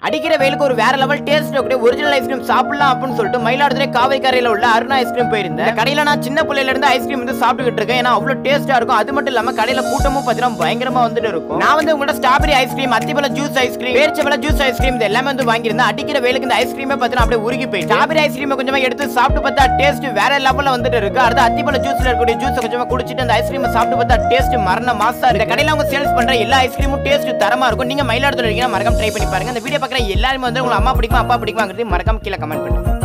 அடிக்கிற வெயிலுக்கு ஒரு வேற லெவல் டேஸ்ட் கூட ஒரிஜினல் ஐஸ்கிரீம் சாப்பிடலாம் அப்படின்னு சொல்லிட்டு மயிலாடுதுறை காவிரி கரையில உள்ள அருணா ஐஸ்கிரீம் போயிருந்தேன் இந்த கடையில நான் சின்ன பிள்ளையில இருந்து ஐஸ்கிரீம் வந்து சாப்பிட்டுக்கிட்டு இருக்கேன் ஏன்னா அவ்வளவு டேஸ்டா இருக்கும் அது மட்டும் இல்லாம கடையில கூட்டமும் பாத்தீங்கன்னா பயங்கரமா வந்துட்டு இருக்கும் நான் வந்து உங்கள்ட்ட ஸ்ட்ராபெரி ஐஸ்கிரீம் அத்திப்பழ ஜூஸ் ஐஸ்கிரீம் பேரிச்சம்பழ ஜூஸ் ஐஸ்கிரீம் இது எல்லாமே வந்து வாங்கியிருந்தேன் அடிக்கிற வெயிலுக்கு இந்த ஐஸ்கிரீமே பாத்தீங்கன்னா அப்படியே உருகி போய் ஸ்ட்ராபெரி ஐஸ்கிரீமை கொஞ்சமா எடுத்து சாப்பிட்டு பார்த்தா டேஸ்ட் வேற லெவல்ல வந்துட்டு இருக்கு அடுத்து அத்திப்பழ ஜூஸ்ல இருக்கக்கூடிய ஜூஸ் கொஞ்சமா குடிச்சிட்டு அந்த ஐஸ்கிரீம் சாப்பிட்டு பார்த்தா டேஸ்ட் மரண மாசா இருக்கு இந்த கடையில அவங்க சேல்ஸ் பண்ற எல்லா ஐஸ்கிரீமும் டேஸ்ட் தரமா இருக்கும் நீங்க மயிலாடுதுறை இருக்கீங்கன்னா மறக்காம ட்ரை பண்ணி பாருங்க இந்த வீடியோ பார்க்குற எல்லாருமே வந்து உங்களுக்கு அம்மா பிடிக்கும் அப்பா பிடிக்குமாங்கிறது மறக்காம கீழே கமெண்ட் பண்ணுங்க